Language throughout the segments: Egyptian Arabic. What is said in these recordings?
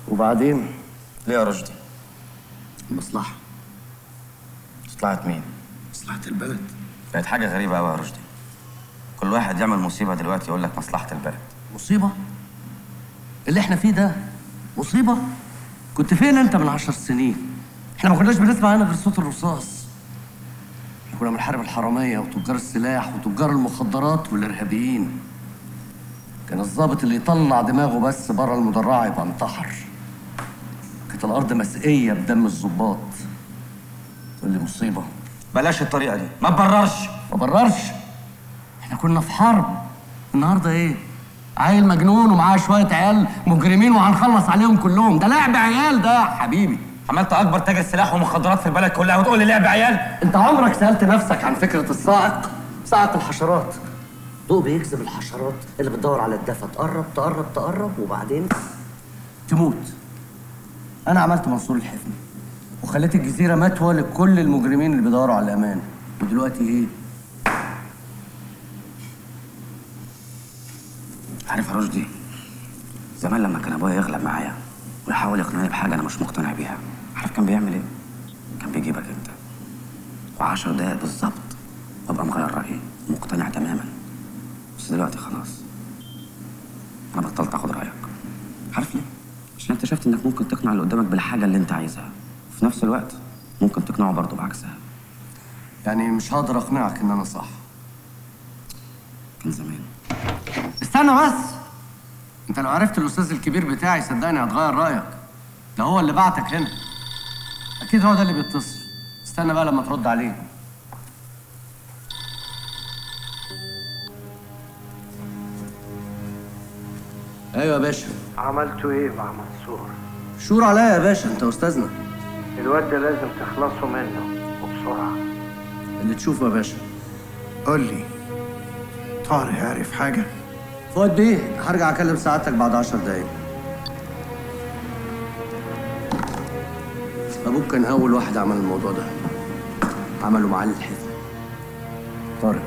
وبعدين ليه يا رشدي؟ مصلحة مصلحة مين؟ مصلحة البلد بقت حاجة غريبة أوي يا رشدي كل واحد يعمل مصيبة دلوقتي يقول لك مصلحة البلد مصيبة اللي احنا فيه ده مصيبة كنت فين انت من عشر سنين احنا ما كناش بنسمع هنا غير صوت الرصاص احنا كنا بنحارب الحرامية وتجار السلاح وتجار المخدرات والارهابيين كان الضابط اللي يطلع دماغه بس بره المدرعة يبقى انتحر كانت الارض مسقية بدم الضباط تقول لي مصيبة بلاش الطريقة دي ما تبررش ما بررش احنا كنا في حرب النهارده ايه عيل مجنون ومعاه شويه عيال مجرمين وهنخلص عليهم كلهم ده لعب عيال ده يا حبيبي عملت أكبر تاجر سلاح ومخدرات في البلد كلها وتقول لي لعب عيال انت عمرك سالت نفسك عن فكره الصاعق صاعق الحشرات ضوء بيجذب الحشرات اللي بتدور على الدفا تقرب تقرب تقرب وبعدين تموت انا عملت منصور الحفني وخليت الجزيره متوى لكل المجرمين اللي بيدوروا على الامان ودلوقتي ايه عارف يا رشدي زمان لما كان ابويا يغلب معايا ويحاول يقنعني بحاجه انا مش مقتنع بيها عارف كان بيعمل ايه كان بيجيبك انت وعشر دقايق بالظبط وابقى مغير رايي مقتنع تماما بس دلوقتي خلاص انا بطلت اخد رايك عارف ليه عشان اكتشفت انك ممكن تقنع اللي قدامك بالحاجه اللي انت عايزها وفي نفس الوقت ممكن تقنعه برضه بعكسها يعني مش هقدر اقنعك ان انا صح كان زمان استنى بس انت لو عرفت الاستاذ الكبير بتاعي صدقني هتغير رايك ده هو اللي بعتك هنا اكيد هو ده اللي بيتصل استنى بقى لما ترد عليه ايوه يا باشا عملتوا ايه مع منصور؟ شور عليا يا باشا انت استاذنا الواد ده لازم تخلصوا منه وبسرعة اللي تشوفه يا باشا قول لي طارق عارف حاجة؟ فؤاد بيه هرجع اكلم سعادتك بعد عشر دقايق ابوك كان اول واحد عمل الموضوع ده عمله معالي الحفظ طارق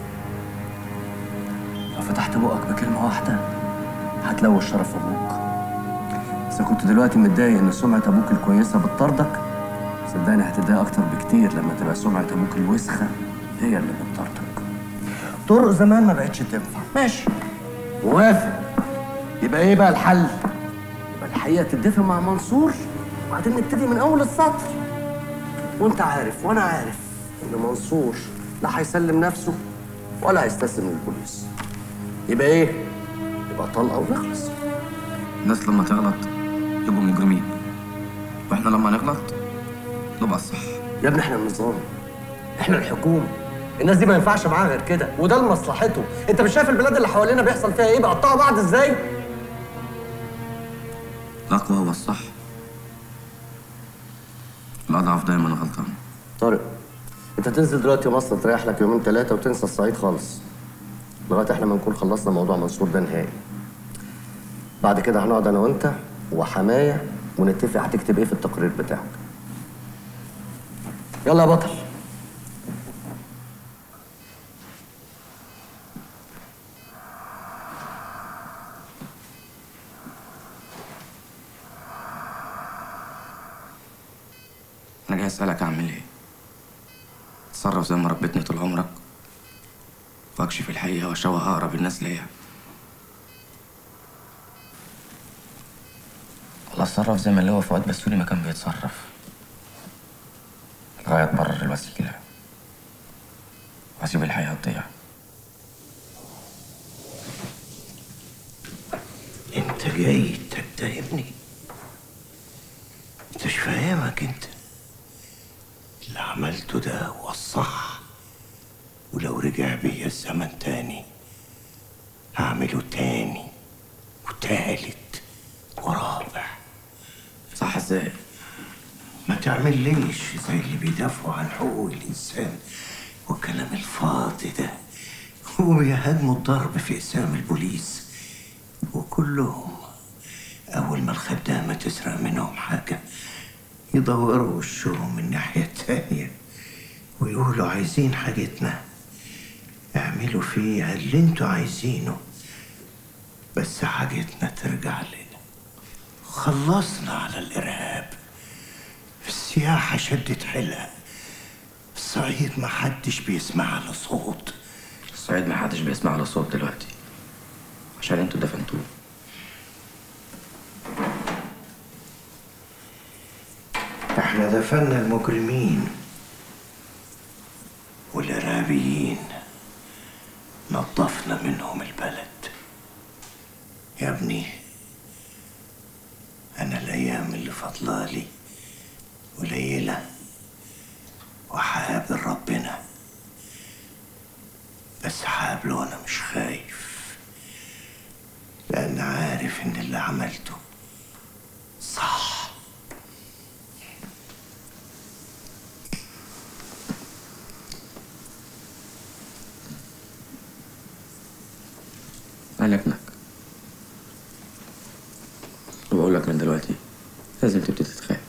لو فتحت بقك بكلمه واحده هتلوي الشرف ابوك اذا كنت دلوقتي متضايق ان سمعه ابوك الكويسه بتطاردك صدقني هتتضايق اكتر بكتير لما تبقى سمعه ابوك الوسخه هي اللي بتطاردك طرق زمان ما بقتش تنفع ماشي موافق يبقى ايه بقى الحل يبقى الحقيقه تتفق مع منصور وبعدين نبتدي من اول السطر وانت عارف وانا عارف ان منصور لا هيسلم نفسه ولا هيستسلم للبوليس يبقى ايه يبقى طلقه ونخلص الناس لما تغلط يبقوا مجرمين واحنا لما نغلط نبقى الصح يا ابني احنا النظام احنا الحكومه الناس دي ما ينفعش معاها غير كده وده لمصلحته انت مش شايف البلاد اللي حوالينا بيحصل فيها ايه بيقطعوا بعض ازاي الأقوى هو الصح الأضعف دايما غلطان طارق انت تنزل دلوقتي مصر تريح لك يومين ثلاثه وتنسى الصعيد خالص لغايه احنا ما نكون خلصنا موضوع منصور ده نهائي بعد كده هنقعد انا وانت وحمايه ونتفق هتكتب ايه في التقرير بتاعك يلا يا بطل أنا جاي أسألك أعمل إيه أتصرف زي ما ربيتني طول عمرك وأكشف الحقيقة وأشوه أقرب الناس ليا ولا أتصرف زي ما اللي هو فؤاد بسيوني ما كان بيتصرف لغاية تبرر الوسيلة وأسيب الحقيقة تضيع انت جاي تتهمني انت مش فاهمك انت اللي عملته ده هو الصح ولو رجع بيا الزمن تاني هعمله تاني وتالت ورابع صح إزاي؟ ما تعمليش زي اللي بيدافعوا عن حقوق الإنسان والكلام الفاضي ده وبيهاجموا الضرب في إقسام البوليس وكلهم أول ما الخدامة تسرق منهم حاجة يدوروا وشهم من الناحية التانية ويقولوا عايزين حاجتنا اعملوا فيها اللي انتوا عايزينه بس حاجتنا ترجع لنا خلصنا على الإرهاب السياحة شدت حيلها الصعيد ما حدش بيسمع له صوت الصعيد ما حدش بيسمع له صوت دلوقتي عشان انتوا دفنتوه احنا دفنا المجرمين والإرهابيين نظفنا منهم البلد يا ابني أنا الأيام اللي فضلالي قليلة وهقابل ربنا بس هقابله وأنا مش خايف لأن عارف إن اللي عملته صح انا ابنك وبقول لك من دلوقتي لازم تبتدي تخاف